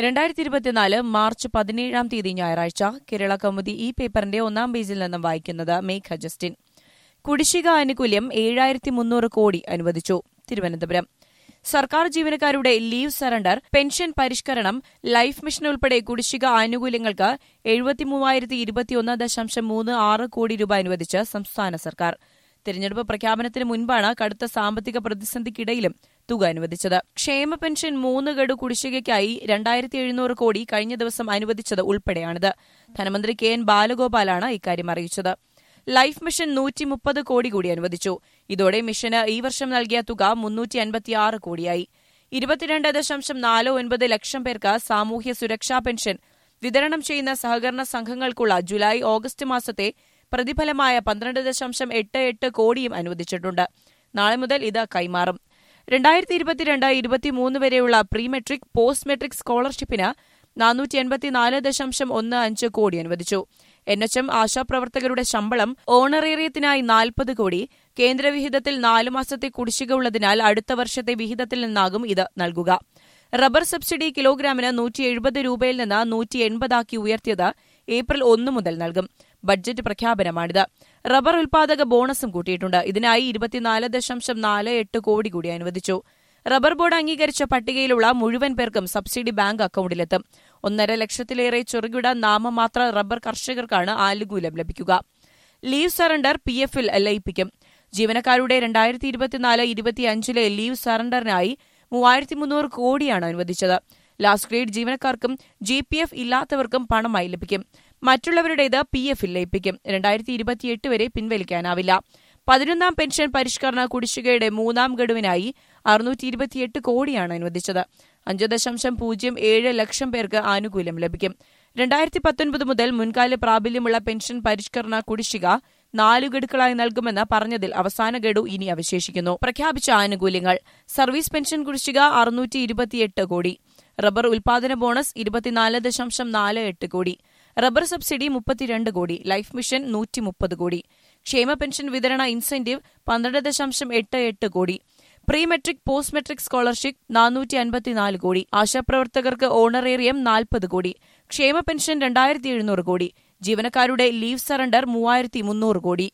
രണ്ടായിരത്തി ഇരുപത്തിനാല് മാർച്ച് പതിനേഴാം തീയതി ഞായറാഴ്ച കേരള കൗമുദി ഈ പേപ്പറിന്റെ ഒന്നാം പേജിൽ നിന്നും വായിക്കുന്നത് മേഘ ജസ്റ്റിൻ കുടിശ്ശിക ആനുകൂല്യം ഏഴായിരത്തി മുന്നൂറ് കോടി അനുവദിച്ചു തിരുവനന്തപുരം സർക്കാർ ജീവനക്കാരുടെ ലീവ് സറണ്ടർ പെൻഷൻ പരിഷ്കരണം ലൈഫ് മിഷൻ ഉൾപ്പെടെ കുടിശ്ശിക ആനുകൂല്യങ്ങൾക്ക് എഴുപത്തിമൂവായിരത്തി ഇരുപത്തിയൊന്ന് ദശാംശം മൂന്ന് ആറ് കോടി രൂപ അനുവദിച്ച് സംസ്ഥാന സർക്കാർ തിരഞ്ഞെടുപ്പ് പ്രഖ്യാപനത്തിന് മുൻപാണ് കടുത്ത സാമ്പത്തിക പ്രതിസന്ധിക്കിടയിലും തുക അനുവദിച്ചത് ക്ഷേമ പെൻഷൻ മൂന്ന് ഗഡു കുടിശ്ശികയ്ക്കായി രണ്ടായിരത്തി എഴുന്നൂറ് കോടി കഴിഞ്ഞ ദിവസം അനുവദിച്ചത് ഉൾപ്പെടെയാണിത് ധനമന്ത്രി കെ എൻ ബാലഗോപാലാണ് ഇക്കാര്യം അറിയിച്ചത് ലൈഫ് മിഷൻ നൂറ്റി മുപ്പത് കോടി കൂടി അനുവദിച്ചു ഇതോടെ മിഷന് ഈ വർഷം നൽകിയ തുക മുന്നൂറ്റി അൻപത്തിയാറ് കോടിയായി ഇരുപത്തിരണ്ട് ദശാംശം നാല് ഒൻപത് ലക്ഷം പേർക്ക് സാമൂഹ്യ സുരക്ഷാ പെൻഷൻ വിതരണം ചെയ്യുന്ന സഹകരണ സംഘങ്ങൾക്കുള്ള ജൂലൈ ഓഗസ്റ്റ് മാസത്തെ പ്രതിഫലമായ പന്ത്രണ്ട് ദശാംശം എട്ട് എട്ട് കോടിയും അനുവദിച്ചിട്ടുണ്ട് നാളെ മുതൽ ഇത് കൈമാറും രണ്ടായിരത്തി ഇരുപത്തിരണ്ട് ഇരുപത്തിമൂന്ന് വരെയുള്ള പ്രീ മെട്രിക് പോസ്റ്റ് മെട്രിക് സ്കോളർഷിപ്പിന് നാനൂറ്റി എൺപത്തിനാല് ദശാംശം ഒന്ന് അഞ്ച് കോടി അനുവദിച്ചു എൻ എച്ച് എം ആശാപ്രവർത്തകരുടെ ശമ്പളം ഓണറേറിയത്തിനായി നാൽപ്പത് കോടി കേന്ദ്രവിഹിതത്തിൽ നാലു മാസത്തെ കുടിശ്ശിക ഉള്ളതിനാൽ അടുത്ത വർഷത്തെ വിഹിതത്തിൽ നിന്നാകും ഇത് നൽകുക റബ്ബർ സബ്സിഡി കിലോഗ്രാമിന് നൂറ്റി എഴുപത് രൂപയിൽ നിന്ന് നൂറ്റി എൺപതാക്കി ഉയർത്തിയത് ഏപ്രിൽ ഒന്ന് മുതൽ നൽകും ബഡ്ജറ്റ് പ്രഖ്യാപനമാണിത് റബ്ബർ ഉൽപാദക ബോണസും കൂട്ടിയിട്ടുണ്ട് ഇതിനായി ഇരുപത്തിനാല് ദശാംശം നാല് എട്ട് കോടി കൂടി അനുവദിച്ചു റബ്ബർ ബോർഡ് അംഗീകരിച്ച പട്ടികയിലുള്ള മുഴുവൻ പേർക്കും സബ്സിഡി ബാങ്ക് അക്കൌണ്ടിലെത്തും ഒന്നര ലക്ഷത്തിലേറെ ചെറുകിട നാമമാത്ര റബ്ബർ കർഷകർക്കാണ് ആനുകൂല്യം ലഭിക്കുക ലീവ് സറണ്ടർ പി എഫിൽ ലയിപ്പിക്കും ജീവനക്കാരുടെ രണ്ടായിരത്തി ഇരുപത്തിനാല് ഇരുപത്തിയഞ്ചിലെ ലീവ് സറണ്ടറിനായി മൂവായിരത്തി മുന്നൂറ് കോടിയാണ് അനുവദിച്ചത് ലാസ്റ്റ് ഗ്രേഡ് ജീവനക്കാർക്കും ജി പി എഫ് ഇല്ലാത്തവർക്കും പണമായി ലഭിക്കും മറ്റുള്ളവരുടേത് പി എഫിൽ ലയിപ്പിക്കും രണ്ടായിരത്തി ഇരുപത്തിയെട്ട് വരെ പിൻവലിക്കാനാവില്ല പതിനൊന്നാം പെൻഷൻ പരിഷ്കരണ കുടിശ്ശികയുടെ മൂന്നാം ഗഡുവിനായി അറുന്നൂറ്റി ഇരുപത്തിയെട്ട് കോടിയാണ് അനുവദിച്ചത് അഞ്ച് ദശാംശം പൂജ്യം ഏഴ് ലക്ഷം പേർക്ക് ആനുകൂല്യം ലഭിക്കും രണ്ടായിരത്തി പത്തൊൻപത് മുതൽ മുൻകാല പ്രാബല്യമുള്ള പെൻഷൻ പരിഷ്കരണ കുടിശ്ശിക നാലു ഗഡുക്കളായി നൽകുമെന്ന് പറഞ്ഞതിൽ അവസാന ഗഡു ഇനി അവശേഷിക്കുന്നു പ്രഖ്യാപിച്ച ആനുകൂല്യങ്ങൾ സർവീസ് പെൻഷൻ കുടിശ്ശിക അറുന്നൂറ്റി ഇരുപത്തിയെട്ട് കോടി റബ്ബർ ഉൽപാദന ബോണസ് ഇരുപത്തിനാല് ദശാംശം നാല് എട്ട് കോടി റബ്ബർ സബ്സിഡി മുപ്പത്തിരണ്ട് കോടി ലൈഫ് മിഷൻ നൂറ്റി മുപ്പത് കോടി ക്ഷേമ പെൻഷൻ വിതരണ ഇൻസെന്റീവ് പന്ത്രണ്ട് ദശാംശം എട്ട് എട്ട് കോടി pre matric post matric scholarship നാനൂറ്റി അൻപത്തിനാല് കോടി ആശാപ്രവർത്തകർക്ക് ഓണറേറിയം നാൽപ്പത് കോടി ക്ഷേമ പെൻഷൻ രണ്ടായിരത്തി എഴുന്നൂറ് കോടി ജീവനക്കാരുടെ ലീവ് സറണ്ടർ മൂവായിരത്തി മുന്നൂറ് കോടി